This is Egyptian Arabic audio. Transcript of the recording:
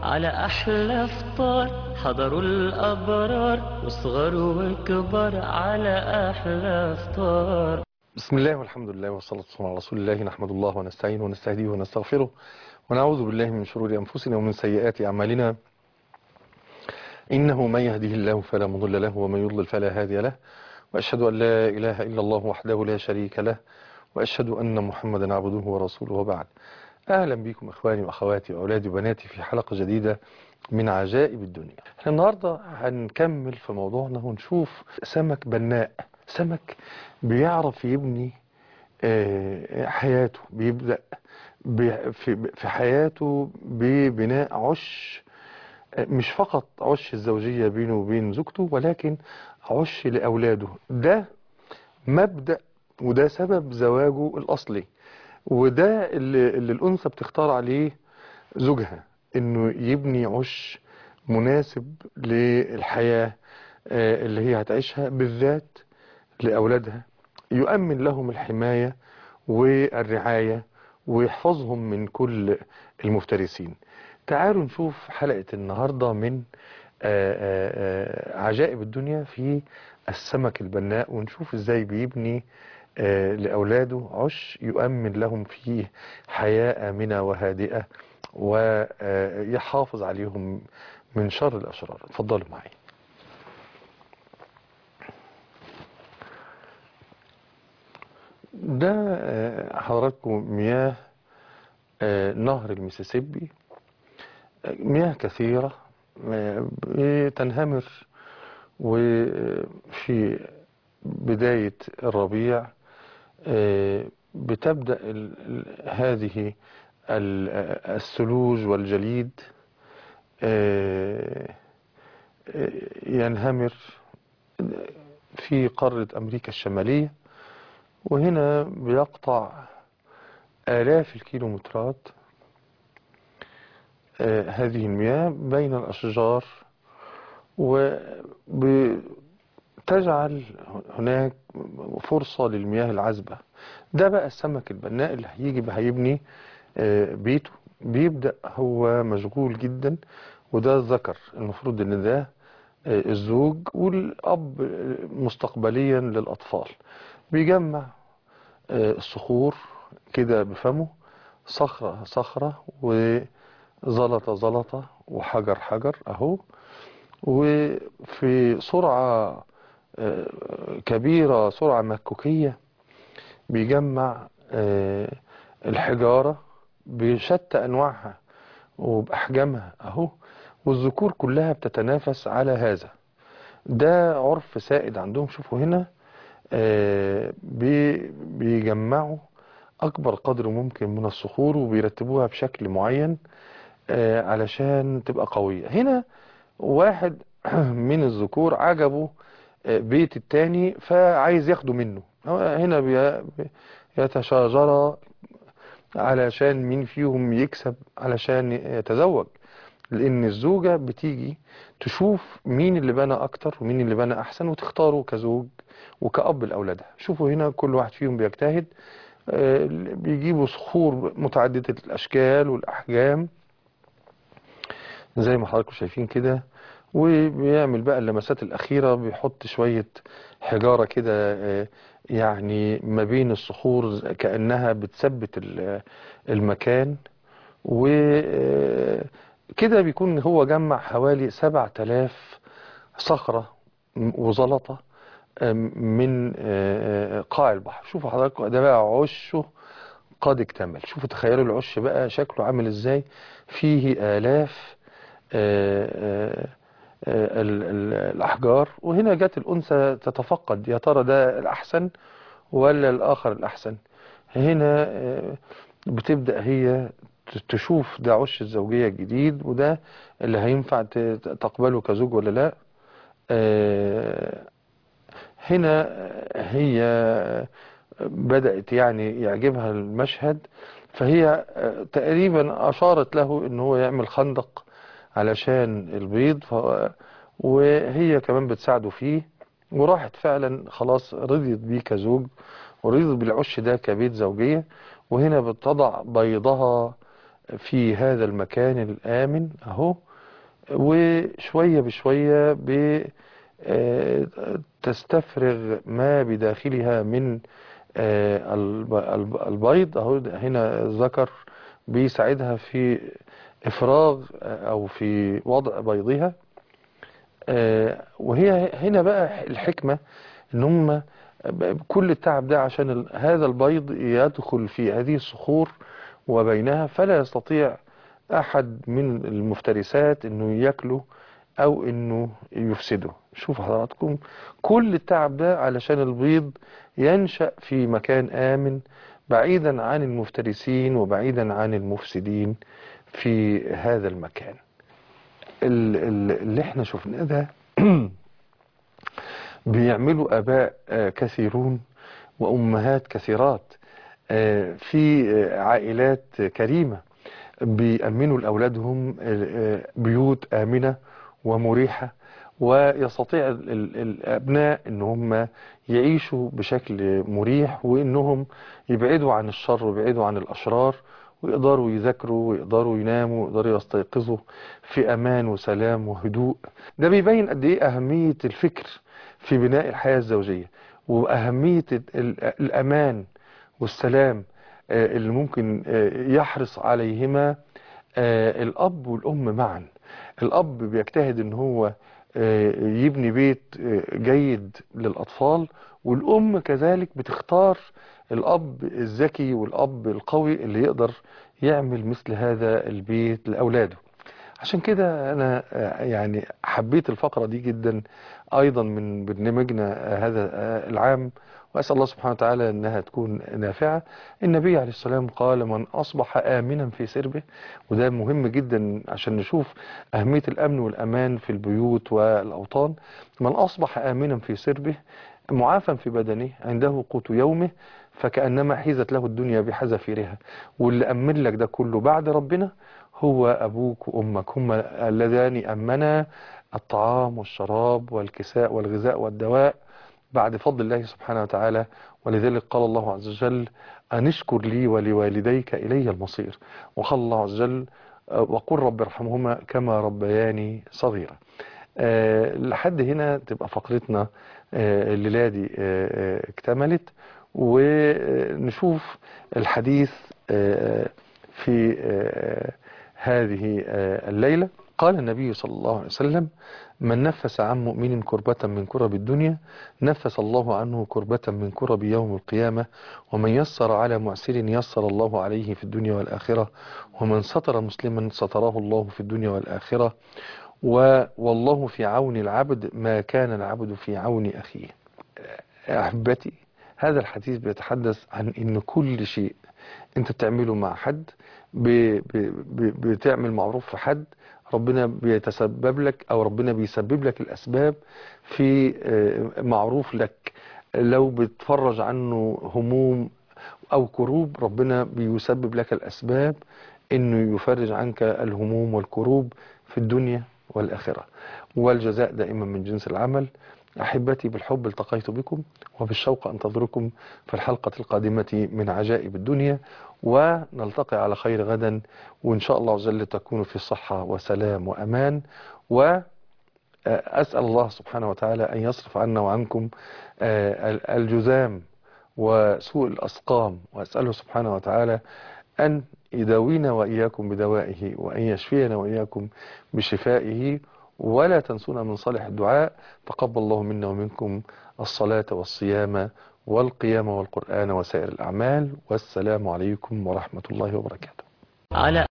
على أحلى فطار حضروا الأبرار وصغر وكبر على أحلى فطار بسم الله والحمد لله والصلاة والسلام على رسول الله نحمد الله ونستعينه ونستهديه ونستغفره ونعوذ بالله من شرور أنفسنا ومن سيئات أعمالنا إنه من يهده الله فلا مضل له ومن يضلل فلا هادي له وأشهد أن لا إله إلا الله وحده لا شريك له وأشهد أن محمدا عبده ورسوله وبعد أهلا بكم إخواني وأخواتي وأولادي وبناتي في حلقة جديدة من عجائب الدنيا احنا النهاردة هنكمل في موضوعنا ونشوف سمك بناء سمك بيعرف يبني آه، حياته بيبدأ بي- في في حياته ببناء عش آه، مش فقط عش الزوجية بينه وبين زوجته ولكن عش لأولاده ده مبدأ وده سبب زواجه الأصلي وده اللي, اللي الأنثى بتختار عليه زوجها إنه يبني عش مناسب للحياة آه، اللي هي هتعيشها بالذات لأولادها يؤمن لهم الحماية والرعاية ويحفظهم من كل المفترسين تعالوا نشوف حلقة النهاردة من آه، آه، آه، عجائب الدنيا في السمك البناء ونشوف ازاي بيبني آه، لأولاده عش يؤمن لهم فيه حياة آمنة وهادئة ويحافظ عليهم من شر الأشرار اتفضلوا معي ده آه، حضراتكم مياه آه، نهر المسيسيبي آه، مياه كثيرة آه، بتنهمر وفي بداية الربيع آه، بتبدأ ال- ال- هذه ال- الثلوج والجليد آه، آه، ينهمر في قارة أمريكا الشمالية وهنا بيقطع آلاف الكيلومترات آه، هذه المياه بين الأشجار وبتجعل هناك فرصة للمياه العذبة ده بقى السمك البناء اللي هيجي بقى هيبني آه، بيته بيبدأ هو مشغول جدا وده الذكر المفروض ان ده آه، الزوج والأب آه، مستقبليا للأطفال بيجمع آه، الصخور كده بفمه صخرة صخرة وزلطة زلطة وحجر حجر أهو وفي سرعة آه، كبيرة سرعة مكوكية بيجمع آه، الحجارة بشتى أنواعها وبأحجامها أهو والذكور كلها بتتنافس على هذا ده عرف سائد عندهم شوفوا هنا آه، بي- بيجمعوا أكبر قدر ممكن من الصخور وبيرتبوها بشكل معين آه، علشان تبقى قوية هنا واحد من الذكور عجبه آه، بيت التاني فعايز ياخده منه هو هنا بي- يتشاجر علشان مين فيهم يكسب علشان يتزوج لأن الزوجة بتيجي تشوف مين اللي بنى أكتر ومين اللي بنى أحسن وتختاره كزوج وكأب لأولادها شوفوا هنا كل واحد فيهم بيجتهد آه، بيجيبوا صخور متعددة الأشكال والأحجام زي ما حضراتكم شايفين كده وبيعمل بقى اللمسات الأخيرة بيحط شوية حجارة كده آه، يعني ما بين الصخور كأنها بتثبت ال- المكان وكده بيكون هو جمع حوالي سبع تلاف صخرة وزلطة آه، من آه، قاع البحر شوفوا حضراتكم ده بقى عشه قد اكتمل شوفوا تخيلوا العش بقى شكله عامل ازاي فيه آلاف آه، آه، آه، ال- ال- الأحجار وهنا جت الأنثى تتفقد يا ترى ده الأحسن ولا الآخر الأحسن هنا آه، بتبدأ هي ت- تشوف ده عش الزوجية الجديد وده اللي هينفع ت- تقبله كزوج ولا لا آه، هنا هي بدأت يعني يعجبها المشهد فهي تقريبا أشارت له إن هو يعمل خندق علشان البيض ف... وهي كمان بتساعده فيه وراحت فعلا خلاص رضيت بيه كزوج ورضيت بالعش ده كبيت زوجية وهنا بتضع بيضها في هذا المكان الآمن أهو وشوية بشوية ب آه، تستفرغ ما بداخلها من آه، الب- الب- البيض اهو هنا الذكر بيساعدها في افراغ آه، او في وضع بيضها آه، وهي هنا بقى الحكمة ان هم كل التعب ده عشان ال- هذا البيض يدخل في هذه الصخور وبينها فلا يستطيع احد من المفترسات انه ياكله او انه يفسده شوف حضراتكم كل التعب ده علشان البيض ينشأ في مكان آمن بعيدا عن المفترسين وبعيدا عن المفسدين في هذا المكان ال- ال- اللي احنا شفناه ده بيعملوا آباء آه، كثيرون وأمهات كثيرات آه، في آه، عائلات كريمة بيأمنوا لأولادهم آه، بيوت آمنة ومريحة ويستطيع ال- ال- الأبناء إن هم يعيشوا بشكل مريح وإنهم يبعدوا عن الشر ويبعدوا عن الأشرار ويقدروا يذاكروا ويقدروا يناموا ويقدروا يستيقظوا في أمان وسلام وهدوء ده بيبين قد إيه أهمية الفكر في بناء الحياة الزوجية وأهمية ال- ال- الأمان والسلام آه، اللي ممكن آه، يحرص عليهما آه، الأب والأم معا الأب بيجتهد إن هو آه، يبني بيت آه، جيد للأطفال والأم كذلك بتختار الأب الذكي والأب القوي اللي يقدر يعمل مثل هذا البيت لأولاده عشان كده أنا آه، يعني حبيت الفقرة دي جدا أيضا من برنامجنا آه، هذا آه، العام وأسأل الله سبحانه وتعالى أنها تكون نافعة النبي عليه السلام قال من أصبح آمنا في سربه وده مهم جدا عشان نشوف أهمية الأمن والأمان في البيوت والأوطان من أصبح آمنا في سربه معافا في بدنه عنده قوت يومه فكأنما حيزت له الدنيا بحذافيرها واللي أمن لك ده كله بعد ربنا هو أبوك وأمك هم اللذان أمنا الطعام والشراب والكساء والغذاء والدواء بعد فضل الله سبحانه وتعالى ولذلك قال الله عز وجل أن اشكر لي ولوالديك إلي المصير وقال الله عز وجل آه، وقل رب ارحمهما كما ربياني صغيرا آه، لحد هنا تبقى فقرتنا آه، الليلة دي آه، آه، اكتملت ونشوف الحديث آه، في آه، هذه آه، الليلة قال النبي صلى الله عليه وسلم من نفس عن مؤمن كربة من كرب الدنيا نفس الله عنه كربة من كرب يوم القيامة ومن يسر على معسر يسر الله عليه في الدنيا والآخرة ومن ستر مسلما ستره الله في الدنيا والآخرة و- والله في عون العبد ما كان العبد في عون أخيه أحبتي هذا الحديث بيتحدث عن ان كل شيء انت بتعمله مع حد ب- ب- ب- بتعمل معروف في حد ربنا بيتسبب لك او ربنا بيسبب لك الاسباب في آه، معروف لك لو بتفرج عنه هموم او كروب ربنا بيسبب لك الاسباب انه يفرج عنك الهموم والكروب في الدنيا والاخره والجزاء دائما من جنس العمل احبتي بالحب التقيت بكم وبالشوق انتظركم في الحلقه القادمه من عجائب الدنيا ونلتقي على خير غدا وان شاء الله عز وجل تكونوا في صحه وسلام وامان و أسأل الله سبحانه وتعالى أن يصرف عنا وعنكم آه، ال- الجذام وسوء الأسقام وأسأله سبحانه وتعالى أن يداوينا وإياكم بدوائه وأن يشفينا وإياكم بشفائه ولا تنسونا من صالح الدعاء تقبل الله منا ومنكم الصلاة والصيام والقيام والقرآن وسائر الأعمال والسلام عليكم ورحمة الله وبركاته على